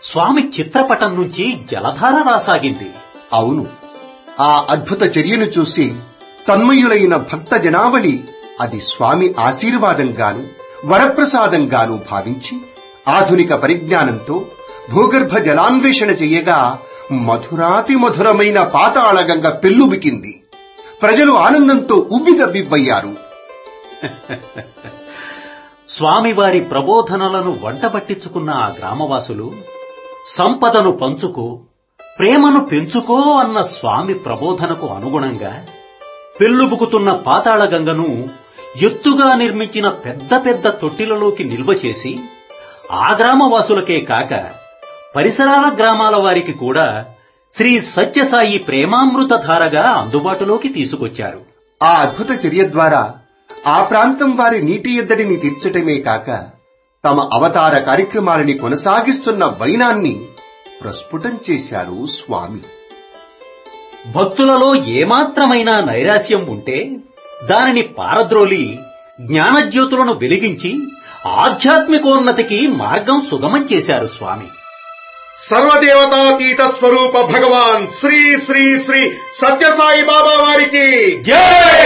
స్వామి చిత్రపటం నుంచి జలధార రాసాగింది అవును ఆ అద్భుత చర్యను చూసి తన్మయులైన భక్త జనావళి అది స్వామి ఆశీర్వాదంగాను వరప్రసాదంగాను భావించి ఆధునిక పరిజ్ఞానంతో భూగర్భ జలాన్వేషణ చెయ్యగా మధురాతి మధురమైన పాతాళగంగ పెల్లుబికింది ప్రజలు ఆనందంతో ఉబ్బిదబ్బిబ్బయ్యారు స్వామివారి ప్రబోధనలను వంటబట్టించుకున్న ఆ గ్రామవాసులు సంపదను పంచుకో ప్రేమను పెంచుకో అన్న స్వామి ప్రబోధనకు అనుగుణంగా పెల్లుబుకుతున్న పాతాళగంగను ఎత్తుగా నిర్మించిన పెద్ద పెద్ద తొట్టిలలోకి నిల్వ చేసి ఆ గ్రామవాసులకే కాక పరిసరాల గ్రామాల వారికి కూడా శ్రీ సత్యసాయి ప్రేమామృత ధారగా అందుబాటులోకి తీసుకొచ్చారు ఆ అద్భుత చర్య ద్వారా ఆ ప్రాంతం వారి నీటి ఎద్దడిని తీర్చటమే కాక తమ అవతార కార్యక్రమాలని కొనసాగిస్తున్న వైనాన్ని ప్రస్ఫుటం చేశారు స్వామి భక్తులలో ఏమాత్రమైన నైరాశ్యం ఉంటే దానిని పారద్రోలి జ్ఞానజ్యోతులను వెలిగించి ఆధ్యాత్మికోన్నతికి మార్గం సుగమం చేశారు స్వామి సర్వదేవతాతీత స్వరూప భగవాన్ శ్రీ శ్రీ శ్రీ సత్యసాయి బాబా వారికి జై